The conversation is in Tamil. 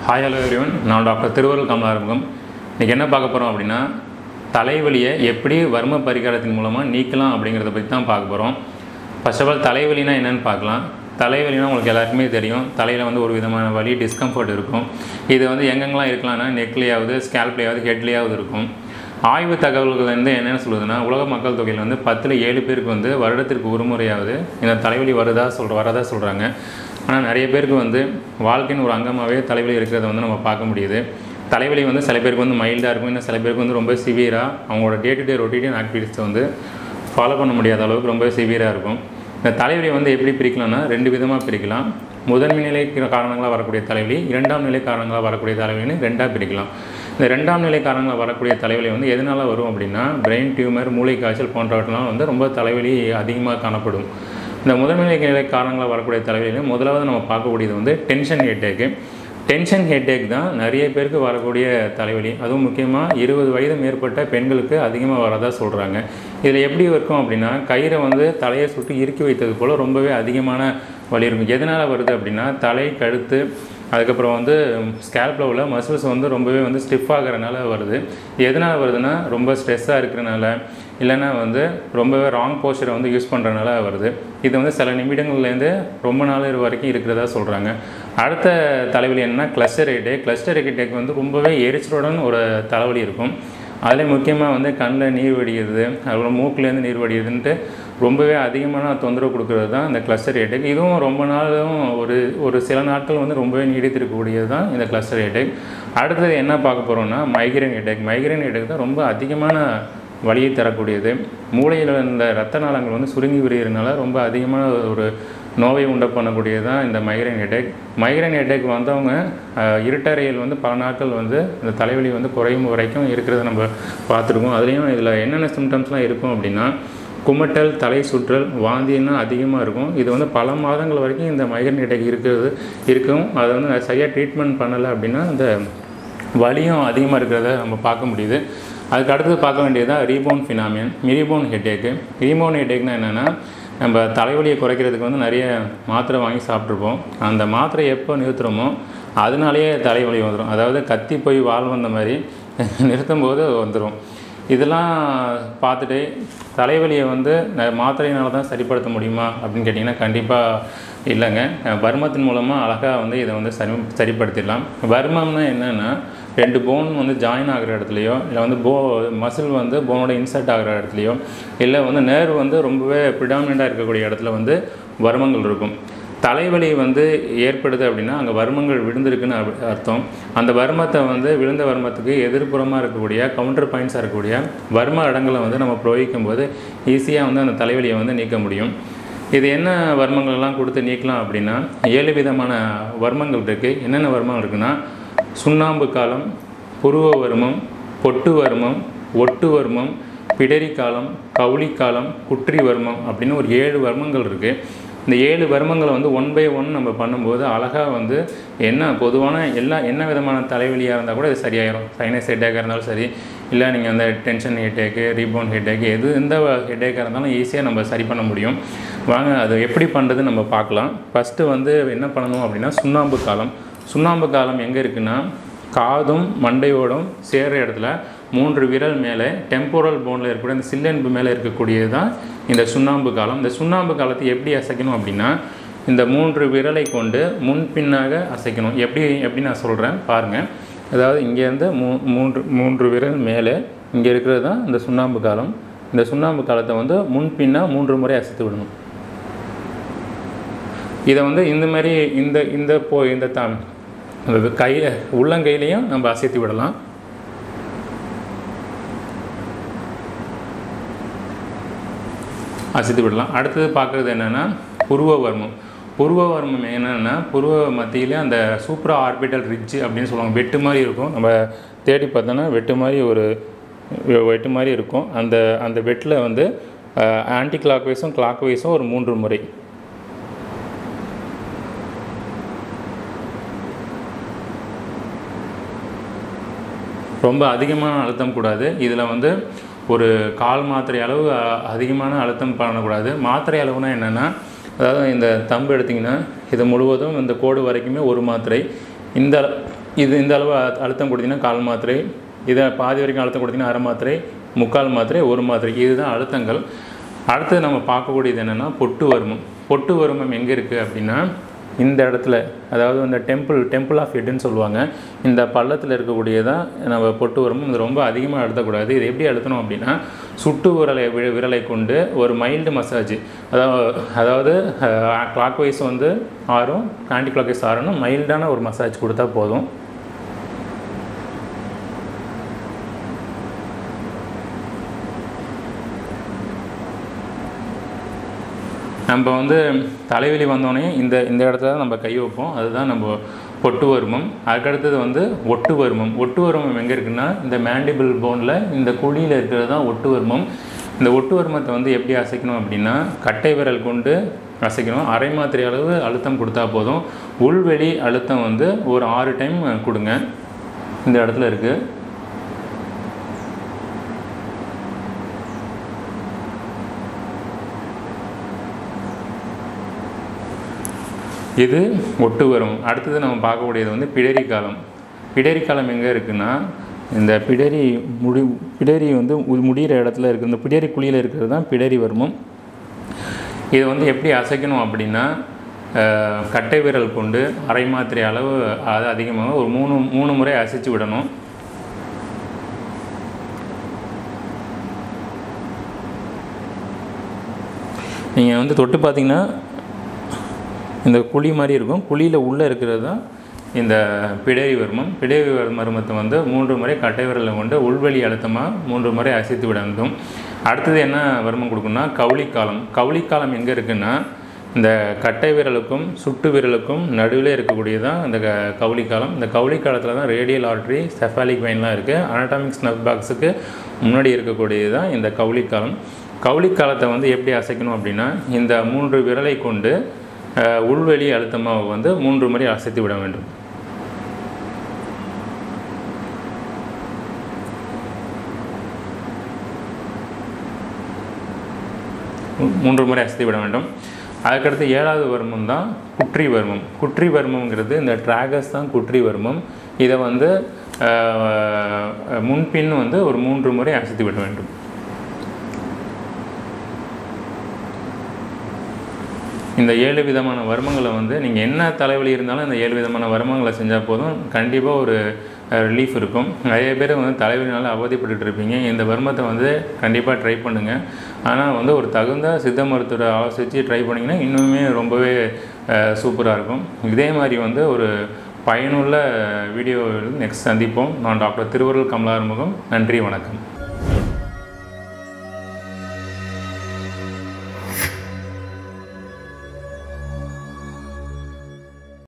ஹாய் ஹலோ எவ்ரிவன் நான் டாக்டர் திருவருள் கமலாரம்பகம் இன்றைக்கி என்ன பார்க்க போகிறோம் அப்படின்னா தலைவலியை எப்படி வர்ம பரிகாரத்தின் மூலமாக நீக்கலாம் அப்படிங்கிறத பற்றி தான் பார்க்க போகிறோம் ஃபர்ஸ்ட் ஆஃப் ஆல் தலைவலினா என்னென்னு பார்க்கலாம் தலைவலினா உங்களுக்கு எல்லாருக்குமே தெரியும் தலையில் வந்து ஒரு விதமான வலி டிஸ்கம்ஃபர்ட் இருக்கும் இது வந்து எங்கெங்கெல்லாம் இருக்கலாம்னா நெக்லேயாவது ஸ்கேல்ப்லேயாவது ஹெட்லேயாவது இருக்கும் ஆய்வு தகவல்கள் வந்து என்னென்னு சொல்லுதுன்னா உலக மக்கள் தொகையில் வந்து பத்தில் ஏழு பேருக்கு வந்து வருடத்திற்கு ஒரு முறையாவது இந்த தலைவலி வருதா சொல்கிற வரதா சொல்கிறாங்க ஆனால் நிறைய பேருக்கு வந்து வாழ்க்கையின் ஒரு அங்கமாகவே தலைவலி இருக்கிறத வந்து நம்ம பார்க்க முடியுது தலைவலி வந்து சில பேருக்கு வந்து மைல்டாக இருக்கும் இன்னும் சில பேருக்கு வந்து ரொம்ப சிவியராக அவங்களோட டே டு டே ரொட்டீன் ஆக்டிவிட்டிஸை வந்து ஃபாலோ பண்ண முடியாத அளவுக்கு ரொம்ப சிவியராக இருக்கும் இந்த தலைவலியை வந்து எப்படி பிரிக்கலாம்னா ரெண்டு விதமாக பிரிக்கலாம் முதன்மை நிலை காரணங்களாக வரக்கூடிய தலைவலி இரண்டாம் நிலை காரணங்களாக வரக்கூடிய தலைவலின்னு ரெண்டாக பிரிக்கலாம் இந்த ரெண்டாம் நிலை காரணங்களாக வரக்கூடிய தலைவலி வந்து எதனால் வரும் அப்படின்னா பிரெயின் டியூமர் மூளை காய்ச்சல் போன்றவற்றெல்லாம் வந்து ரொம்ப தலைவலி அதிகமாக காணப்படும் இந்த முதன்மை நிலை காரணங்களாக வரக்கூடிய தலைவலியில் முதலாவது நம்ம பார்க்கக்கூடியது வந்து டென்ஷன் ஹெட்டேக்கு டென்ஷன் ஹெட்டேக் தான் நிறைய பேருக்கு வரக்கூடிய தலைவலி அதுவும் முக்கியமாக இருபது வயது மேற்பட்ட பெண்களுக்கு அதிகமாக வரதா சொல்கிறாங்க இதில் எப்படி இருக்கும் அப்படின்னா கயிறை வந்து தலையை சுற்றி இறுக்கி வைத்தது போல் ரொம்பவே அதிகமான வலி இருக்கும் எதனால் வருது அப்படின்னா தலை கழுத்து அதுக்கப்புறம் வந்து ஸ்கேல்பில் உள்ள மசில்ஸ் வந்து ரொம்பவே வந்து ஸ்டிஃப் ஆகிறனால வருது எதனால் வருதுன்னா ரொம்ப ஸ்ட்ரெஸ்ஸாக இருக்கிறனால இல்லைன்னா வந்து ரொம்பவே ராங் போஸ்டரை வந்து யூஸ் பண்ணுறனால வருது இது வந்து சில நிமிடங்கள்லேருந்து ரொம்ப நாள் வரைக்கும் இருக்கிறதா சொல்கிறாங்க அடுத்த தலைவலி என்னன்னா கிளஸ்டர் ஹெட்டேக் கிளஸ்டர் ஹெட்டேக் வந்து ரொம்பவே எரிச்சலுடன் ஒரு தலைவலி இருக்கும் அதில் முக்கியமாக வந்து கண்ணில் நீர் வடிகிறது அதுக்கப்புறம் மூக்குலேருந்து நீர் வடிகிறதுன்ட்டு ரொம்பவே அதிகமான தொந்தரவு கொடுக்கறது தான் இந்த கிளஸ்டர் ஹெட்டேக் இதுவும் ரொம்ப நாளும் ஒரு ஒரு சில நாட்கள் வந்து ரொம்பவே நீடித்திருக்கக்கூடியது தான் இந்த கிளஸ்டர் ஹெட்டேக் அடுத்தது என்ன பார்க்க போகிறோம்னா மைக்ரைன் ஹெட்டேக் மைக்ரைன் ஹெட்டேக் தான் ரொம்ப அதிகமான வலியை தரக்கூடியது மூளையில் இந்த ரத்த நாளங்கள் வந்து சுருங்கி விடுகிறதுனால ரொம்ப அதிகமான ஒரு நோயை உண்டு பண்ணக்கூடியது தான் இந்த மைக்ரைன் ஹெட்டேக் மைக்ரைன் ஹெட்டேக் வந்தவங்க இருட்டறையில் வந்து பல நாட்கள் வந்து இந்த தலைவலி வந்து குறையும் வரைக்கும் இருக்கிறத நம்ம பார்த்துருக்கோம் அதுலேயும் இதில் என்னென்ன சிம்டம்ஸ்லாம் இருக்கும் அப்படின்னா குமட்டல் தலை சுற்றல் வாந்தின்னா அதிகமாக இருக்கும் இது வந்து பல மாதங்கள் வரைக்கும் இந்த மைக்ரைன் ஹெட்டேக் இருக்கிறது இருக்கும் அதை வந்து சரியாக ட்ரீட்மெண்ட் பண்ணலை அப்படின்னா இந்த வலியும் அதிகமாக இருக்கிறத நம்ம பார்க்க முடியுது அதுக்கு அடுத்தது பார்க்க வேண்டியது தான் ரீபோன் ஃபினாமியன் மிரிபோன் ஹெட்டேக்கு ரீபோன் ஹெட்டேக்னா என்னென்னா நம்ம தலைவலியை குறைக்கிறதுக்கு வந்து நிறைய மாத்திரை வாங்கி சாப்பிட்ருப்போம் அந்த மாத்திரை எப்போ நிறுத்துகிறோமோ அதனாலேயே தலைவலி வந்துடும் அதாவது கத்தி போய் வாழ் வந்த மாதிரி நிறுத்தும் போது வந்துடும் இதெல்லாம் பார்த்துட்டு தலைவலியை வந்து மாத்திரையினால தான் சரிப்படுத்த முடியுமா அப்படின்னு கேட்டிங்கன்னா கண்டிப்பாக இல்லைங்க வர்மத்தின் மூலமாக அழகாக வந்து இதை வந்து சரி சரிப்படுத்திடலாம் வர்மம்னா என்னென்னா ரெண்டு போன் வந்து ஜாயின் ஆகிற இடத்துலையோ இல்லை வந்து போ மசில் வந்து போனோட இன்சர்ட் ஆகிற இடத்துலையோ இல்லை வந்து நேர் வந்து ரொம்பவே ப்ரிடாமினண்ட்டாக இருக்கக்கூடிய இடத்துல வந்து வர்மங்கள் இருக்கும் தலைவலி வந்து ஏற்படுது அப்படின்னா அங்கே வர்மங்கள் விழுந்திருக்குன்னு அர்த்தம் அந்த வர்மத்தை வந்து விழுந்த வர்மத்துக்கு எதிர்ப்புறமாக இருக்கக்கூடிய கவுண்டர் பாயிண்ட்ஸாக இருக்கக்கூடிய வர்ம இடங்களை வந்து நம்ம பிரயோகிக்கும் போது ஈஸியாக வந்து அந்த தலைவலியை வந்து நீக்க முடியும் இது என்ன வர்மங்கள்லாம் கொடுத்து நீக்கலாம் அப்படின்னா ஏழு விதமான வர்மங்கள் இருக்குது என்னென்ன வர்மங்கள் இருக்குன்னா சுண்ணாம்பு காலம் புருவ வர்மம் பொட்டு வர்மம் ஒட்டு வர்மம் பிடரி காலம் கவுளி காலம் குற்றி வர்மம் அப்படின்னு ஒரு ஏழு வர்மங்கள் இருக்குது இந்த ஏழு வர்மங்களை வந்து ஒன் பை ஒன் நம்ம பண்ணும்போது அழகாக வந்து என்ன பொதுவான எல்லா என்ன விதமான தலைவலியாக இருந்தால் கூட இது சரியாயிடும் சைனஸ் ஹெட்டேக்காக இருந்தாலும் சரி இல்லை நீங்கள் அந்த டென்ஷன் ஹெட்டேக்கு ரீபோன் ஹெட்டேக்கு எது எந்த ஹெட்டேக்காக இருந்தாலும் ஈஸியாக நம்ம சரி பண்ண முடியும் வாங்க அது எப்படி பண்ணுறது நம்ம பார்க்கலாம் ஃபஸ்ட்டு வந்து என்ன பண்ணணும் அப்படின்னா சுண்ணாம்பு காலம் சுண்ணாம்பு காலம் எங்கே இருக்குன்னா காதும் மண்டையோடும் சேர்கிற இடத்துல மூன்று விரல் மேலே டெம்போரல் போனில் இருக்கக்கூடிய இந்த சில்லென்பு மேலே இருக்கக்கூடியது தான் இந்த சுண்ணாம்பு காலம் இந்த சுண்ணாம்பு காலத்தை எப்படி அசைக்கணும் அப்படின்னா இந்த மூன்று விரலை கொண்டு முன்பின்னாக அசைக்கணும் எப்படி எப்படி நான் சொல்கிறேன் பாருங்கள் அதாவது இங்கேருந்து மூ மூன்று மூன்று விரல் மேலே இங்கே இருக்கிறது தான் இந்த சுண்ணாம்பு காலம் இந்த சுண்ணாம்பு காலத்தை வந்து முன்பின்னாக மூன்று முறை அசைத்து விடணும் இதை வந்து இந்த மாதிரி இந்த இந்த போ இந்த த கை உள்ளங்கையிலையும் நம்ம அசைத்து விடலாம் அசைத்து விடலாம் அடுத்தது பார்க்குறது என்னென்னா புருவவர்மம் புருவவர்மம் என்னென்னா புருவ மத்தியில் அந்த சூப்பரா ஆர்பிட்டல் ரிட்ஜ் அப்படின்னு சொல்லுவாங்க வெட்டு மாதிரி இருக்கும் நம்ம தேடி பார்த்தோன்னா வெட்டு மாதிரி ஒரு வெட்டு மாதிரி இருக்கும் அந்த அந்த வெட்டில் வந்து ஆன்டி கிளாக் வைஸும் கிளாக் வைஸும் ஒரு மூன்று முறை ரொம்ப அதிகமான அழுத்தம் கூடாது இதில் வந்து ஒரு கால் மாத்திரை அளவு அ- அதிகமான அழுத்தம் பண்ணக்கூடாது மாத்திரை அளவுனா என்னென்னா அதாவது இந்த தம்பு எடுத்திங்கன்னா இது முழுவதும் இந்த கோடு வரைக்குமே ஒரு மாத்திரை இந்த இது இந்த அளவு அ- அழுத்தம் கொடுத்தீங்கன்னா கால் மாத்திரை இதை பாதி வரைக்கும் அழுத்தம் கொடுத்தீங்கன்னா அரை மாத்திரை முக்கால் மாத்திரை ஒரு மாத்திரை இதுதான் அழுத்தங்கள் அடுத்தது நம்ம பார்க்கக்கூடியது என்னென்னா பொட்டு வருமம் பொட்டு வருமம் எங்கே இருக்குது அப்படின்னா இந்த இடத்துல அதாவது இந்த டெம்பிள் டெம்பிள் ஆஃப் ஹெட்னு சொல்லுவாங்க இந்த பள்ளத்தில் இருக்கக்கூடியதான் நம்ம பொட்டு வருமம் இது ரொம்ப அதிகமாக அழுத்தக்கூடாது இது எப்படி அழுத்தணும் அப்படின்னா சுட்டு விரலை வி- விரலை கொண்டு ஒரு மைல்டு மசாஜ் அதாவது அதாவது கிளாக் வைஸ் வந்து ஆறும் ஆன்டி கிளாக் வைஸ் ஆறும் மைல்டான ஒரு மசாஜ் கொடுத்தா போதும் நம்ம வந்து தலைவலி வந்தோடனே இந்த இந்த இடத்துல தான் நம்ம கை வைப்போம் அதுதான் நம்ம பொட்டு வருமம் அதுக்கடுத்தது வந்து ஒட்டு வருமம் ஒட்டு வருமம் எங்கே இருக்குன்னா இந்த மேண்டிபிள் போனில் இந்த குழியில் இருக்கிறது தான் ஒட்டு வருமம் இந்த ஒட்டு வருமத்தை வந்து எப்படி அசைக்கணும் அப்படின்னா கட்டை விரல் கொண்டு அசைக்கணும் அரை மாத்திரை அளவு அழுத்தம் கொடுத்தா போதும் உள்வெளி அழுத்தம் வந்து ஒரு ஆறு டைம் கொடுங்க இந்த இடத்துல இருக்குது இது ஒட்டு வரும் அடுத்தது நம்ம பார்க்கக்கூடியது வந்து பிடரி காலம் பிடரி காலம் எங்கே இருக்குன்னா இந்த பிடரி முடி பிடரி வந்து உ- முடியிற இடத்துல இருக்குது இந்த பிடரி குழியில் இருக்கிறது தான் பிடரி வர்மம் இதை வந்து எப்படி அசைக்கணும் அப்படின்னா அஹ், கட்டை விரல் கொண்டு அரை மாத்திரை அளவு அது அதிகமாக ஒரு மூணு மூணு முறை அசைச்சு விடணும் நீங்கள் வந்து தொட்டு பார்த்தீங்கன்னா இந்த குழி மாதிரி இருக்கும் குழியில் உள்ளே இருக்கிறது தான் இந்த பிடரி வர்மம் பிடரி வர்- மர்மத்தை வந்து மூன்று முறை கட்டை விரலை கொண்டு உள்வெளி அழுத்தமாக மூன்று முறை அசைத்து விட வேண்டும் அடுத்தது என்ன வர்மம் கொடுக்குன்னா கவுளிக்காலம் கவுளிக்காலம் எங்கே இருக்குன்னா இந்த கட்டை விரலுக்கும் சுட்டு விரலுக்கும் நடுவில் இருக்கக்கூடியதான் இந்த க கவுளிக்காலம் இந்த கவுளிக்காலத்தில் தான் ரேடியல் ஆர்டரி செஃபாலிக் வெயின்லாம் இருக்குது அனடாமிக் ஸ்னப் பாக்ஸுக்கு முன்னாடி இருக்கக்கூடியது தான் இந்த கவுளிக்காலம் கவுளிக்காலத்தை வந்து எப்படி அசைக்கணும் அப்படின்னா இந்த மூன்று விரலை கொண்டு அஹ், உள்வெளி அழுத்தமாக வந்து மூன்று முறை அசைத்து விட வேண்டும் மூ- மூன்று முறை அசைத்து விட வேண்டும் அதுக்கடுத்து ஏழாவது வர்மம் தான் குற்றி வர்மம் குற்றி வர்மம்ங்கிறது இந்த ட்ராகஸ் தான் குற்றி வர்மம் இதை வந்து அஹ், முன்பின் வந்து ஒரு மூன்று முறை அசைத்து விட வேண்டும் இந்த ஏழு விதமான வர்மங்களை வந்து நீங்கள் என்ன தலைவலி இருந்தாலும் இந்த ஏழு விதமான வர்மங்களை செஞ்சால் போதும் கண்டிப்பாக ஒரு ரிலீஃப் இருக்கும் நிறைய பேர் வந்து தலைவலினால அவதிப்பட்டுட்டு இருப்பீங்க இந்த வர்மத்தை வந்து கண்டிப்பாக ட்ரை பண்ணுங்கள் ஆனால் வந்து ஒரு தகுந்த சித்த மருத்துவரை ஆலோசித்து ட்ரை பண்ணிங்கன்னா இன்னுமே ரொம்பவே சூப்பராக இருக்கும் இதே மாதிரி வந்து ஒரு பயனுள்ள வீடியோ நெக்ஸ்ட் சந்திப்போம் நான் டாக்டர் திருவருள் கமலாறுமுகம் நன்றி வணக்கம்